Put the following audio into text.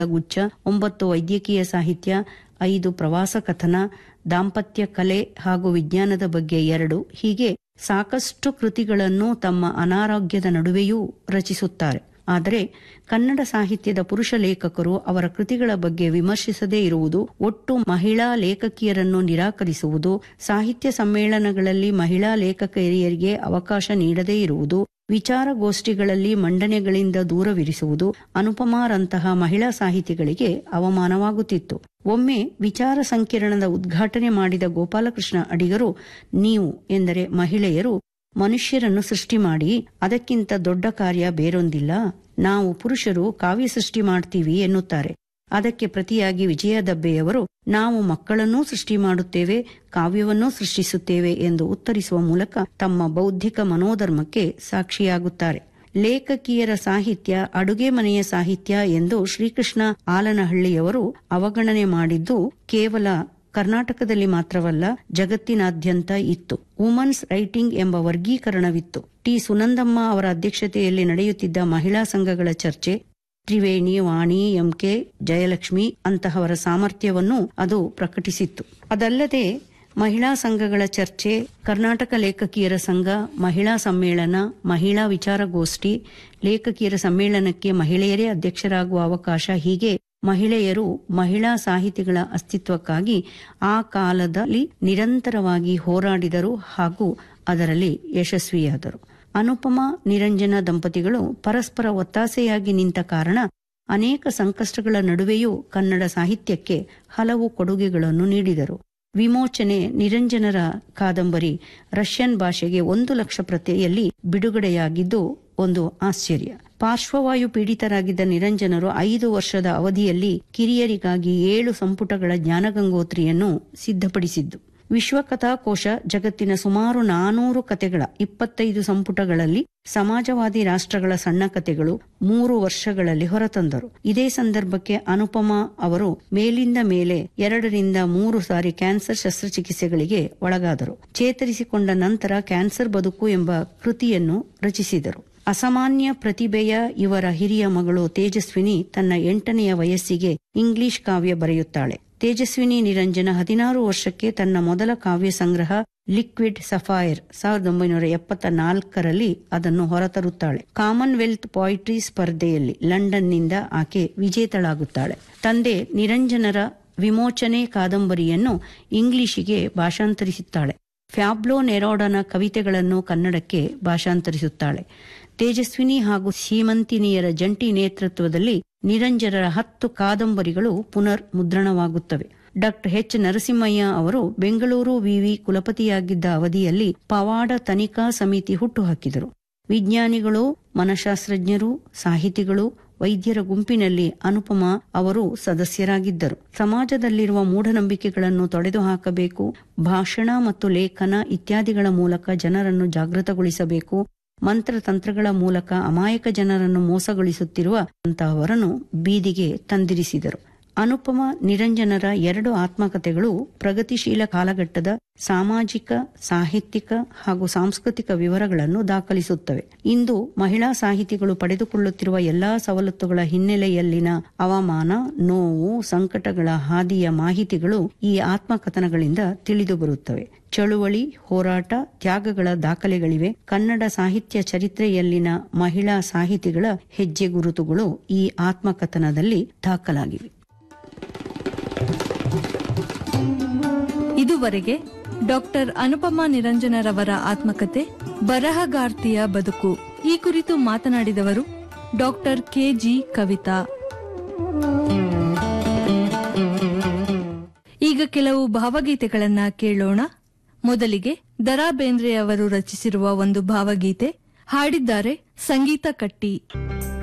ಗುಚ್ಛ ಒಂಬತ್ತು ವೈದ್ಯಕೀಯ ಸಾಹಿತ್ಯ ಐದು ಪ್ರವಾಸ ಕಥನ ದಾಂಪತ್ಯ ಕಲೆ ಹಾಗೂ ವಿಜ್ಞಾನದ ಬಗ್ಗೆ ಎರಡು ಹೀಗೆ ಸಾಕಷ್ಟು ಕೃತಿಗಳನ್ನು ತಮ್ಮ ಅನಾರೋಗ್ಯದ ನಡುವೆಯೂ ರಚಿಸುತ್ತಾರೆ ಆದರೆ ಕನ್ನಡ ಸಾಹಿತ್ಯದ ಪುರುಷ ಲೇಖಕರು ಅವರ ಕೃತಿಗಳ ಬಗ್ಗೆ ವಿಮರ್ಶಿಸದೇ ಇರುವುದು ಒಟ್ಟು ಮಹಿಳಾ ಲೇಖಕಿಯರನ್ನು ನಿರಾಕರಿಸುವುದು ಸಾಹಿತ್ಯ ಸಮ್ಮೇಳನಗಳಲ್ಲಿ ಮಹಿಳಾ ಲೇಖಕಿಯರಿಗೆ ಅವಕಾಶ ನೀಡದೇ ಇರುವುದು ವಿಚಾರಗೋಷ್ಠಿಗಳಲ್ಲಿ ಮಂಡನೆಗಳಿಂದ ದೂರವಿರಿಸುವುದು ಅನುಪಮಾರಂತಹ ಮಹಿಳಾ ಸಾಹಿತಿಗಳಿಗೆ ಅವಮಾನವಾಗುತ್ತಿತ್ತು ಒಮ್ಮೆ ವಿಚಾರ ಸಂಕಿರಣದ ಉದ್ಘಾಟನೆ ಮಾಡಿದ ಗೋಪಾಲಕೃಷ್ಣ ಅಡಿಗರು ನೀವು ಎಂದರೆ ಮಹಿಳೆಯರು ಮನುಷ್ಯರನ್ನು ಸೃಷ್ಟಿ ಮಾಡಿ ಅದಕ್ಕಿಂತ ದೊಡ್ಡ ಕಾರ್ಯ ಬೇರೊಂದಿಲ್ಲ ನಾವು ಪುರುಷರು ಕಾವ್ಯ ಸೃಷ್ಟಿ ಮಾಡ್ತೀವಿ ಎನ್ನುತ್ತಾರೆ ಅದಕ್ಕೆ ಪ್ರತಿಯಾಗಿ ವಿಜಯ ದಬ್ಬೆಯವರು ನಾವು ಮಕ್ಕಳನ್ನೂ ಸೃಷ್ಟಿ ಮಾಡುತ್ತೇವೆ ಕಾವ್ಯವನ್ನೂ ಸೃಷ್ಟಿಸುತ್ತೇವೆ ಎಂದು ಉತ್ತರಿಸುವ ಮೂಲಕ ತಮ್ಮ ಬೌದ್ಧಿಕ ಮನೋಧರ್ಮಕ್ಕೆ ಸಾಕ್ಷಿಯಾಗುತ್ತಾರೆ ಲೇಖಕಿಯರ ಸಾಹಿತ್ಯ ಅಡುಗೆ ಮನೆಯ ಸಾಹಿತ್ಯ ಎಂದು ಶ್ರೀಕೃಷ್ಣ ಆಲನಹಳ್ಳಿಯವರು ಅವಗಣನೆ ಮಾಡಿದ್ದು ಕೇವಲ ಕರ್ನಾಟಕದಲ್ಲಿ ಮಾತ್ರವಲ್ಲ ಜಗತ್ತಿನಾದ್ಯಂತ ಇತ್ತು ವುಮನ್ಸ್ ರೈಟಿಂಗ್ ಎಂಬ ವರ್ಗೀಕರಣವಿತ್ತು ಟಿ ಸುನಂದಮ್ಮ ಅವರ ಅಧ್ಯಕ್ಷತೆಯಲ್ಲಿ ನಡೆಯುತ್ತಿದ್ದ ಮಹಿಳಾ ಸಂಘಗಳ ಚರ್ಚೆ ತ್ರಿವೇಣಿ ವಾಣಿ ಎಂಕೆ ಜಯಲಕ್ಷ್ಮಿ ಅಂತಹವರ ಸಾಮರ್ಥ್ಯವನ್ನು ಅದು ಪ್ರಕಟಿಸಿತ್ತು ಅದಲ್ಲದೆ ಮಹಿಳಾ ಸಂಘಗಳ ಚರ್ಚೆ ಕರ್ನಾಟಕ ಲೇಖಕಿಯರ ಸಂಘ ಮಹಿಳಾ ಸಮ್ಮೇಳನ ಮಹಿಳಾ ವಿಚಾರಗೋಷ್ಠಿ ಲೇಖಕಿಯರ ಸಮ್ಮೇಳನಕ್ಕೆ ಮಹಿಳೆಯರೇ ಅಧ್ಯಕ್ಷರಾಗುವ ಅವಕಾಶ ಹೀಗೆ ಮಹಿಳೆಯರು ಮಹಿಳಾ ಸಾಹಿತಿಗಳ ಅಸ್ತಿತ್ವಕ್ಕಾಗಿ ಆ ಕಾಲದಲ್ಲಿ ನಿರಂತರವಾಗಿ ಹೋರಾಡಿದರು ಹಾಗೂ ಅದರಲ್ಲಿ ಯಶಸ್ವಿಯಾದರು ಅನುಪಮ ನಿರಂಜನ ದಂಪತಿಗಳು ಪರಸ್ಪರ ಒತ್ತಾಸೆಯಾಗಿ ನಿಂತ ಕಾರಣ ಅನೇಕ ಸಂಕಷ್ಟಗಳ ನಡುವೆಯೂ ಕನ್ನಡ ಸಾಹಿತ್ಯಕ್ಕೆ ಹಲವು ಕೊಡುಗೆಗಳನ್ನು ನೀಡಿದರು ವಿಮೋಚನೆ ನಿರಂಜನರ ಕಾದಂಬರಿ ರಷ್ಯನ್ ಭಾಷೆಗೆ ಒಂದು ಲಕ್ಷ ಪ್ರತಿಯಲ್ಲಿ ಬಿಡುಗಡೆಯಾಗಿದ್ದು ಒಂದು ಆಶ್ಚರ್ಯ ಪಾರ್ಶ್ವವಾಯು ಪೀಡಿತರಾಗಿದ್ದ ನಿರಂಜನರು ಐದು ವರ್ಷದ ಅವಧಿಯಲ್ಲಿ ಕಿರಿಯರಿಗಾಗಿ ಏಳು ಸಂಪುಟಗಳ ಜ್ಞಾನಗಂಗೋತ್ರಿಯನ್ನು ಸಿದ್ಧಪಡಿಸಿದ್ದು ವಿಶ್ವಕಥಾಕೋಶ ಜಗತ್ತಿನ ಸುಮಾರು ನಾನೂರು ಕತೆಗಳ ಇಪ್ಪತ್ತೈದು ಸಂಪುಟಗಳಲ್ಲಿ ಸಮಾಜವಾದಿ ರಾಷ್ಟ್ರಗಳ ಸಣ್ಣ ಕತೆಗಳು ಮೂರು ವರ್ಷಗಳಲ್ಲಿ ಹೊರತಂದರು ಇದೇ ಸಂದರ್ಭಕ್ಕೆ ಅನುಪಮಾ ಅವರು ಮೇಲಿಂದ ಮೇಲೆ ಎರಡರಿಂದ ಮೂರು ಸಾರಿ ಕ್ಯಾನ್ಸರ್ ಶಸ್ತ್ರಚಿಕಿತ್ಸೆಗಳಿಗೆ ಒಳಗಾದರು ಚೇತರಿಸಿಕೊಂಡ ನಂತರ ಕ್ಯಾನ್ಸರ್ ಬದುಕು ಎಂಬ ಕೃತಿಯನ್ನು ರಚಿಸಿದರು ಅಸಾಮಾನ್ಯ ಪ್ರತಿಭೆಯ ಇವರ ಹಿರಿಯ ಮಗಳು ತೇಜಸ್ವಿನಿ ತನ್ನ ಎಂಟನೆಯ ವಯಸ್ಸಿಗೆ ಇಂಗ್ಲಿಷ್ ಕಾವ್ಯ ಬರೆಯುತ್ತಾಳೆ ತೇಜಸ್ವಿನಿ ನಿರಂಜನ ಹದಿನಾರು ವರ್ಷಕ್ಕೆ ತನ್ನ ಮೊದಲ ಕಾವ್ಯ ಸಂಗ್ರಹ ಲಿಕ್ವಿಡ್ ಸಫೈರ್ ಸಾವಿರದ ಒಂಬೈನೂರ ಎಪ್ಪತ್ತ ನಾಲ್ಕರಲ್ಲಿ ಅದನ್ನು ಹೊರತರುತ್ತಾಳೆ ಕಾಮನ್ವೆಲ್ತ್ ಪಾಯಿಟ್ರಿ ಸ್ಪರ್ಧೆಯಲ್ಲಿ ಲಂಡನ್ನಿಂದ ಆಕೆ ವಿಜೇತಳಾಗುತ್ತಾಳೆ ತಂದೆ ನಿರಂಜನರ ವಿಮೋಚನೆ ಕಾದಂಬರಿಯನ್ನು ಇಂಗ್ಲಿಷಿಗೆ ಭಾಷಾಂತರಿಸುತ್ತಾಳೆ ಫ್ಯಾಬ್ಲೋ ನೆರೋಡನ ಕವಿತೆಗಳನ್ನು ಕನ್ನಡಕ್ಕೆ ಭಾಷಾಂತರಿಸುತ್ತಾಳೆ ತೇಜಸ್ವಿನಿ ಹಾಗೂ ಸೀಮಂತಿನಿಯರ ಜಂಟಿ ನೇತೃತ್ವದಲ್ಲಿ ನಿರಂಜನರ ಹತ್ತು ಕಾದಂಬರಿಗಳು ಪುನರ್ ಮುದ್ರಣವಾಗುತ್ತವೆ ಡಾಕ್ಟರ್ ಎಚ್ ನರಸಿಂಹಯ್ಯ ಅವರು ಬೆಂಗಳೂರು ವಿವಿ ಕುಲಪತಿಯಾಗಿದ್ದ ಅವಧಿಯಲ್ಲಿ ಪವಾಡ ತನಿಖಾ ಸಮಿತಿ ಹುಟ್ಟುಹಾಕಿದರು ವಿಜ್ಞಾನಿಗಳು ಮನಶಾಸ್ತ್ರಜ್ಞರು ಸಾಹಿತಿಗಳು ವೈದ್ಯರ ಗುಂಪಿನಲ್ಲಿ ಅನುಪಮ ಅವರು ಸದಸ್ಯರಾಗಿದ್ದರು ಸಮಾಜದಲ್ಲಿರುವ ಮೂಢನಂಬಿಕೆಗಳನ್ನು ತೊಡೆದುಹಾಕಬೇಕು ಭಾಷಣ ಮತ್ತು ಲೇಖನ ಇತ್ಯಾದಿಗಳ ಮೂಲಕ ಜನರನ್ನು ಜಾಗೃತಗೊಳಿಸಬೇಕು ಮಂತ್ರತಂತ್ರಗಳ ಮೂಲಕ ಅಮಾಯಕ ಜನರನ್ನು ಮೋಸಗೊಳಿಸುತ್ತಿರುವ ಅಂತಹವರನ್ನು ಬೀದಿಗೆ ತಂದಿರಿಸಿದರು ಅನುಪಮ ನಿರಂಜನರ ಎರಡು ಆತ್ಮಕಥೆಗಳು ಪ್ರಗತಿಶೀಲ ಕಾಲಘಟ್ಟದ ಸಾಮಾಜಿಕ ಸಾಹಿತ್ಯಿಕ ಹಾಗೂ ಸಾಂಸ್ಕೃತಿಕ ವಿವರಗಳನ್ನು ದಾಖಲಿಸುತ್ತವೆ ಇಂದು ಮಹಿಳಾ ಸಾಹಿತಿಗಳು ಪಡೆದುಕೊಳ್ಳುತ್ತಿರುವ ಎಲ್ಲಾ ಸವಲತ್ತುಗಳ ಹಿನ್ನೆಲೆಯಲ್ಲಿನ ಅವಮಾನ ನೋವು ಸಂಕಟಗಳ ಹಾದಿಯ ಮಾಹಿತಿಗಳು ಈ ಆತ್ಮಕಥನಗಳಿಂದ ತಿಳಿದು ಬರುತ್ತವೆ ಚಳುವಳಿ ಹೋರಾಟ ತ್ಯಾಗಗಳ ದಾಖಲೆಗಳಿವೆ ಕನ್ನಡ ಸಾಹಿತ್ಯ ಚರಿತ್ರೆಯಲ್ಲಿನ ಮಹಿಳಾ ಸಾಹಿತಿಗಳ ಹೆಜ್ಜೆ ಗುರುತುಗಳು ಈ ಆತ್ಮಕಥನದಲ್ಲಿ ದಾಖಲಾಗಿವೆ ಇದುವರೆಗೆ ಡಾಕ್ಟರ್ ಅನುಪಮಾ ನಿರಂಜನರವರ ಆತ್ಮಕತೆ ಬರಹಗಾರ್ತಿಯ ಬದುಕು ಈ ಕುರಿತು ಮಾತನಾಡಿದವರು ಡಾಕ್ಟರ್ ಕೆಜಿ ಕವಿತಾ ಈಗ ಕೆಲವು ಭಾವಗೀತೆಗಳನ್ನ ಕೇಳೋಣ ಮೊದಲಿಗೆ ದರಾ ಬೇಂದ್ರೆ ಅವರು ರಚಿಸಿರುವ ಒಂದು ಭಾವಗೀತೆ ಹಾಡಿದ್ದಾರೆ ಸಂಗೀತ ಕಟ್ಟಿ